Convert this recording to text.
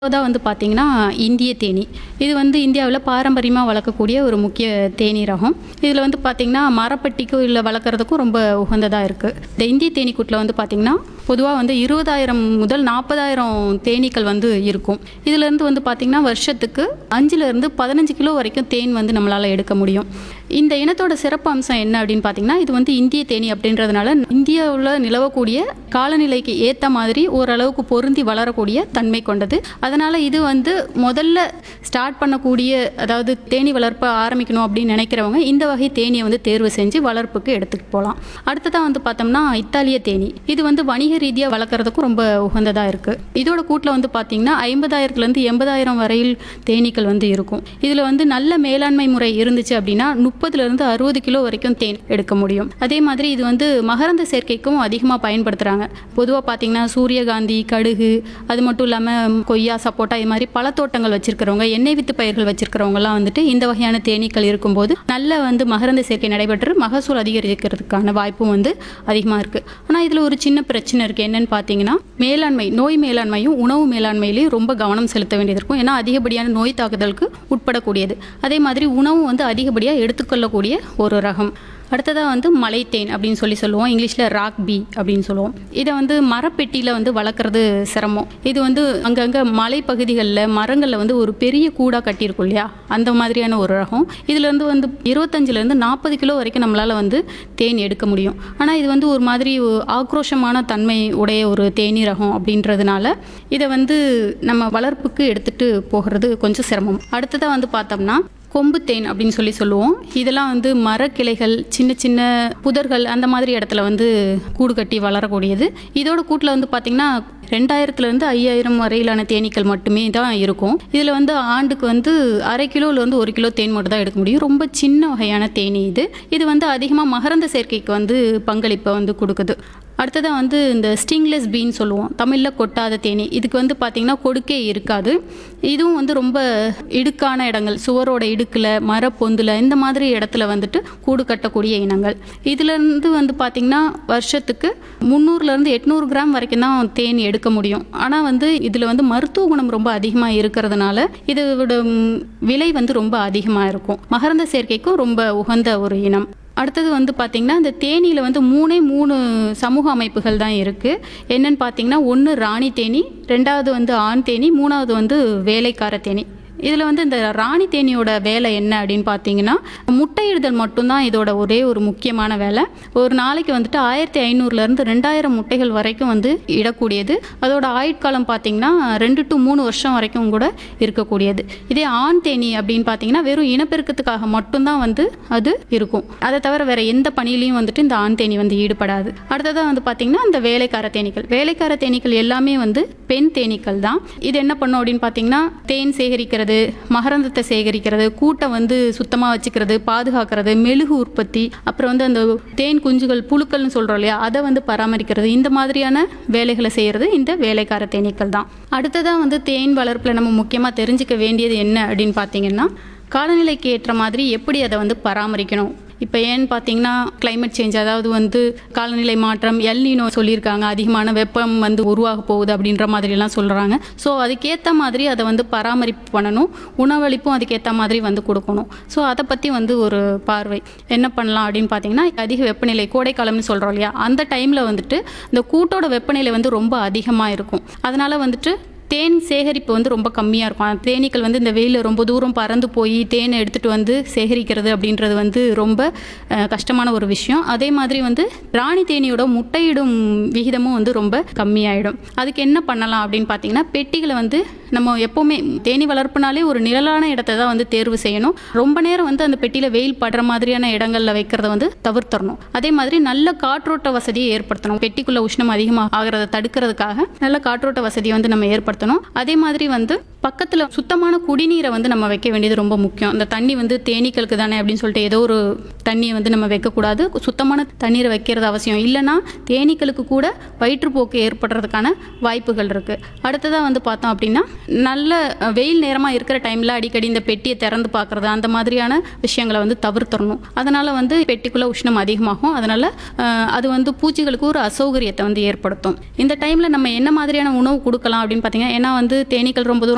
தான் வந்து பார்த்தீங்கன்னா இந்திய தேனீ இது வந்து இந்தியாவில் பாரம்பரியமாக வளர்க்கக்கூடிய ஒரு முக்கிய தேனீ ரகம் இதில் வந்து பார்த்தீங்கன்னா மரப்பட்டிக்கும் இல்லை வளர்க்குறதுக்கும் ரொம்ப உகந்ததாக இருக்குது இந்த இந்திய தேனீக்கூட்டில் வந்து பார்த்தீங்கன்னா பொதுவாக வந்து இருபதாயிரம் முதல் நாற்பதாயிரம் தேனீக்கள் வந்து இருக்கும் இதுலேருந்து வந்து பார்த்திங்கன்னா வருஷத்துக்கு அஞ்சுலேருந்து பதினஞ்சு கிலோ வரைக்கும் தேன் வந்து நம்மளால் எடுக்க முடியும் இந்த இனத்தோட சிறப்பு அம்சம் என்ன அப்படின்னு பார்த்தீங்கன்னா இது வந்து இந்திய தேனி அப்படின்றதுனால இந்தியாவில் நிலவக்கூடிய காலநிலைக்கு ஏற்ற மாதிரி ஓரளவுக்கு பொருந்தி வளரக்கூடிய தன்மை கொண்டது அதனால் இது வந்து முதல்ல ஸ்டார்ட் பண்ணக்கூடிய அதாவது தேனி வளர்ப்பை ஆரம்பிக்கணும் அப்படின்னு நினைக்கிறவங்க இந்த வகை தேனியை வந்து தேர்வு செஞ்சு வளர்ப்புக்கு எடுத்துட்டு போகலாம் அடுத்ததாக வந்து பார்த்தோம்னா இத்தாலிய தேனி இது வந்து வணிக ரீதியாக வளர்க்குறதுக்கும் ரொம்ப உகந்ததாக இருக்குது இதோட கூட்டில் வந்து பார்த்தீங்கன்னா ஐம்பதாயிரத்துலேருந்து எண்பதாயிரம் வரையில் தேனீக்கள் வந்து இருக்கும் இதில் வந்து நல்ல மேலாண்மை முறை இருந்துச்சு அப்படின்னா முப்பதுலேருந்து அறுபது கிலோ வரைக்கும் தேன் எடுக்க முடியும் அதே மாதிரி இது வந்து மகரந்த சேர்க்கைக்கும் அதிகமாக பயன்படுத்துகிறாங்க பொதுவாக பார்த்தீங்கன்னா சூரியகாந்தி கடுகு அது மட்டும் இல்லாமல் கொய்யா சப்போட்டா இது மாதிரி பழத்தோட்டங்கள் வச்சிருக்கிறவங்க எண்ணெய் வித்து பயிர்கள் வச்சிருக்கிறவங்கலாம் வந்துட்டு இந்த வகையான தேனீக்கள் இருக்கும்போது நல்ல வந்து மகரந்த சேர்க்கை நடைபெற்று மகசூல் அதிகரிக்கிறதுக்கான வாய்ப்பும் வந்து அதிகமாக இருக்குது ஆனால் இதில் ஒரு சின்ன பிரச்சனை இருக்குது என்னன்னு பார்த்தீங்கன்னா மேலாண்மை நோய் மேலாண்மையும் உணவு மேலாண்மையிலையும் ரொம்ப கவனம் செலுத்த வேண்டியது இருக்கும் ஏன்னா அதிகப்படியான நோய் தாக்குதலுக்கு உட்படக்கூடியது அதே மாதிரி உணவும் வந்து அதிகப்படியாக எடுத்துக்கொள்ளக்கூடிய ஒரு ரகம் அடுத்ததாக வந்து மலைத்தேன் அப்படின்னு சொல்லி சொல்லுவோம் இங்கிலீஷில் ராக் பீ அப்படின்னு சொல்லுவோம் இதை வந்து மரப்பெட்டியில் வந்து வளர்க்குறது சிரமம் இது வந்து அங்கங்கே மலைப்பகுதிகளில் மரங்களில் வந்து ஒரு பெரிய கூடாக கட்டியிருக்கும் இல்லையா அந்த மாதிரியான ஒரு ரகம் இதுலேருந்து வந்து இருபத்தஞ்சிலேருந்து நாற்பது கிலோ வரைக்கும் நம்மளால் வந்து தேன் எடுக்க முடியும் ஆனால் இது வந்து ஒரு மாதிரி ஒ- ஆக்ரோஷமான தன்மை உடைய ஒரு தேனீ ரகம் அப்படின்றதுனால இதை வந்து நம்ம வளர்ப்புக்கு எடுத்துகிட்டு போகிறது கொஞ்சம் சிரமம் அடுத்ததாக வந்து பார்த்தோம்னா கொம்பு தேன் அப்படின்னு சொல்லி சொல்லுவோம் இதெல்லாம் வந்து மரக்கிளைகள் சின்ன சின்ன புதர்கள் அந்த மாதிரி இடத்துல வந்து கூடு கட்டி வளரக்கூடியது இதோட கூட்டில் வந்து பார்த்திங்கன்னா ரெண்டாயிரத்துலேருந்து ஐயாயிரம் வரையிலான தேனீக்கள் மட்டுமே தான் இருக்கும் இதில் வந்து ஆண்டுக்கு வந்து அரை கிலோவில் வந்து ஒரு கிலோ தேன் மட்டும் தான் எடுக்க முடியும் ரொம்ப சின்ன வகையான தேனீ இது இது வந்து அதிகமாக மகரந்த சேர்க்கைக்கு வந்து பங்களிப்பை வந்து கொடுக்குது அடுத்ததாக வந்து இந்த ஸ்டிங்லெஸ் பீன் சொல்லுவோம் தமிழில் கொட்டாத தேனி இதுக்கு வந்து பார்த்திங்கன்னா கொடுக்கே இருக்காது இதுவும் வந்து ரொம்ப இடுக்கான இடங்கள் சுவரோட இடுக்கில் மரப்பொந்தில் இந்த மாதிரி இடத்துல வந்துட்டு கூடு கட்டக்கூடிய இனங்கள் இதுலேருந்து வந்து பார்த்திங்கன்னா வருஷத்துக்கு முந்நூறுலேருந்து எட்நூறு கிராம் வரைக்கும் தான் தேன் எடுக்க முடியும் ஆனால் வந்து இதில் வந்து மருத்துவ குணம் ரொம்ப அதிகமாக இருக்கிறதுனால இதோட ம், விலை வந்து ரொம்ப அதிகமாக இருக்கும் மகரந்த சேர்க்கைக்கும் ரொம்ப உகந்த ஒரு இனம் அடுத்தது வந்து பார்த்திங்கன்னா இந்த தேனியில் வந்து மூணே மூணு சமூக அமைப்புகள் தான் இருக்குது என்னன்னு பார்த்தீங்கன்னா ஒன்று ராணி தேனி ரெண்டாவது வந்து ஆண் தேனி மூணாவது வந்து வேலைக்கார தேனி இதில் வந்து இந்த ராணி தேனியோட வேலை என்ன அப்படின்னு பார்த்தீங்கன்னா முட்டையிடுதல் மட்டும்தான் இதோட ஒரே ஒரு முக்கியமான வேலை ஒரு நாளைக்கு வந்துட்டு ஆயிரத்தி ஐநூறுலேருந்து ரெண்டாயிரம் முட்டைகள் வரைக்கும் வந்து இடக்கூடியது அதோட ஆயுட்காலம் பார்த்தீங்கன்னா ரெண்டு டு மூணு வருஷம் வரைக்கும் கூட இருக்கக்கூடியது இதே ஆண் தேனி அப்படின்னு பார்த்தீங்கன்னா வெறும் இனப்பெருக்கத்துக்காக மட்டும்தான் வந்து அது இருக்கும் அதை தவிர வேற எந்த பணியிலையும் வந்துட்டு இந்த ஆண் தேனி வந்து ஈடுபடாது அடுத்ததாக வந்து பார்த்தீங்கன்னா இந்த வேலைக்கார தேனீக்கள் வேலைக்கார தேனீக்கள் எல்லாமே வந்து பெண் தேனீக்கள் தான் இது என்ன பண்ணும் அப்படின்னு பார்த்தீங்கன்னா தேன் சேகரிக்கிறது மகரந்தத்தை சேகரிக்கிறது கூட்டை வந்து சுத்தமாக வச்சுக்கிறது பாதுகாக்கிறது மெழுகு உற்பத்தி அப்புறம் வந்து அந்த தேன் குஞ்சுகள் புழுக்கள்னு சொல்கிறோம் இல்லையா அதை வந்து பராமரிக்கிறது இந்த மாதிரியான வேலைகளை செய்கிறது இந்த வேலைக்கார தேனீக்கள் தான் அடுத்ததாக வந்து தேன் வளர்ப்பில் நம்ம முக்கியமாக தெரிஞ்சுக்க வேண்டியது என்ன அப்படின்னு பார்த்தீங்கன்னா காலநிலைக்கு ஏற்ற மாதிரி எப்படி அதை வந்து பராமரிக்கணும் இப்போ ஏன்னு பார்த்தீங்கன்னா climate சேஞ்ச் அதாவது வந்து காலநிலை மாற்றம் எல்னினோ சொல்லியிருக்காங்க அதிகமான வெப்பம் வந்து உருவாக போகுது அப்படின்ற மாதிரிலாம் சொல்கிறாங்க ஸோ அதுக்கேற்ற மாதிரி அதை வந்து பராமரிப்பு பண்ணணும் உணவளிப்பும் அதுக்கேற்ற மாதிரி வந்து கொடுக்கணும் ஸோ அதை பற்றி வந்து ஒரு பார்வை என்ன பண்ணலாம் அப்படின்னு பார்த்தீங்கன்னா அதிக வெப்பநிலை கோடைக்காலம்னு சொல்கிறோம் இல்லையா அந்த டைமில் வந்துட்டு இந்த கூட்டோட வெப்பநிலை வந்து ரொம்ப அதிகமாக இருக்கும் அதனால் வந்துட்டு தேன் சேகரிப்பு வந்து ரொம்ப கம்மியாக இருக்கும் அந்த தேனீக்கள் வந்து இந்த வெயிலில் ரொம்ப தூரம் பறந்து போய் தேனை எடுத்துகிட்டு வந்து சேகரிக்கிறது அப்படின்றது வந்து ரொம்ப அஹ், கஷ்டமான ஒரு விஷயம் அதே மாதிரி வந்து ராணி தேனியோட முட்டையிடும் விகிதமும் வந்து ரொம்ப கம்மியாயிடும் அதுக்கு என்ன பண்ணலாம் அப்படின்னு பார்த்தீங்கன்னா பெட்டிகளை வந்து நம்ம எப்போவுமே தேனி வளர்ப்புனாலே ஒரு நிழலான இடத்தை தான் வந்து தேர்வு செய்யணும் ரொம்ப நேரம் வந்து அந்த பெட்டியில் வெயில் படுற மாதிரியான இடங்களில் வைக்கிறத வந்து தவிர்த்தரணும் அதே மாதிரி நல்ல காற்றோட்ட வசதியை ஏற்படுத்தணும் பெட்டிக்குள்ள உஷ்ணம் அதிகமாக ஆகிறத தடுக்கிறதுக்காக நல்ல காற்றோட்ட வசதியை வந்து நம்ம ஏற்படுத்தணும் அதே மாதிரி வந்து பக்கத்தில் சுத்தமான குடிநீரை வந்து நம்ம வைக்க வேண்டியது ரொம்ப முக்கியம் அந்த தண்ணி வந்து தேனீக்களுக்கு தானே அப்படின்னு சொல்லிட்டு ஏதோ ஒரு தண்ணியை வந்து நம்ம வைக்கக்கூடாது சுத்தமான தண்ணீரை வைக்கிறது அவசியம் இல்லைன்னா தேனீக்களுக்கு கூட வயிற்றுப்போக்கு ஏற்படுறதுக்கான வாய்ப்புகள் இருக்குது அடுத்ததாக வந்து பார்த்தோம் அப்படின்னா நல்ல அஹ், வெயில் நேரமாக இருக்கிற டைமில் அடிக்கடி இந்த பெட்டியை திறந்து பார்க்குறது அந்த மாதிரியான விஷயங்களை வந்து தவிர்த்தரணும் அதனால் வந்து பெட்டிக்குள்ளே உஷ்ணம் அதிகமாகும் அதனால் அது வந்து பூச்சிகளுக்கு ஒரு அசௌகரியத்தை வந்து ஏற்படுத்தும் இந்த டைமில் நம்ம என்ன மாதிரியான உணவு கொடுக்கலாம் அப்படின்னு பார்த்தீங்கன்னா ஏன்னா வந்து தேனீக்கள் ரொம்ப தூரம்